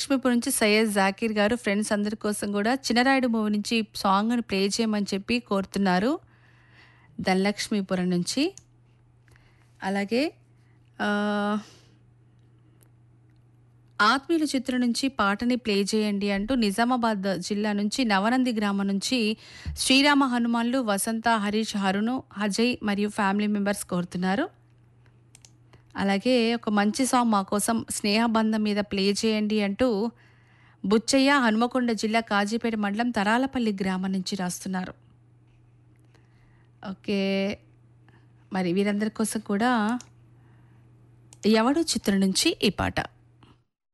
ధనలక్ష్మీపురం నుంచి సయ్యద్ జాకీర్ గారు ఫ్రెండ్స్ అందరి కోసం కూడా చిన్నరాయుడు మూవీ నుంచి సాంగ్ని ప్లే చేయమని చెప్పి కోరుతున్నారు ధనలక్ష్మీపురం నుంచి అలాగే ఆ, ఆత్మీయుల చిత్రం నుంచి పాటని ప్లే చేయండి అంటూ నిజామాబాద్ జిల్లా నుంచి నవనంది గ్రామం నుంచి శ్రీరామ హనుమాన్లు వసంత హరీష్ హరుణు అజయ్ మరియు ఫ్యామిలీ మెంబర్స్ కోరుతున్నారు అలాగే ఒక మంచి సాంగ్ మా కోసం స్నేహబంధం మీద ప్లే చేయండి అంటూ బుచ్చయ్య హనుమకొండ జిల్లా కాజీపేట మండలం తరాలపల్లి గ్రామం నుంచి రాస్తున్నారు ఓకే మరి వీరందరి కోసం కూడా ఎవడో చిత్రం నుంచి ఈ పాట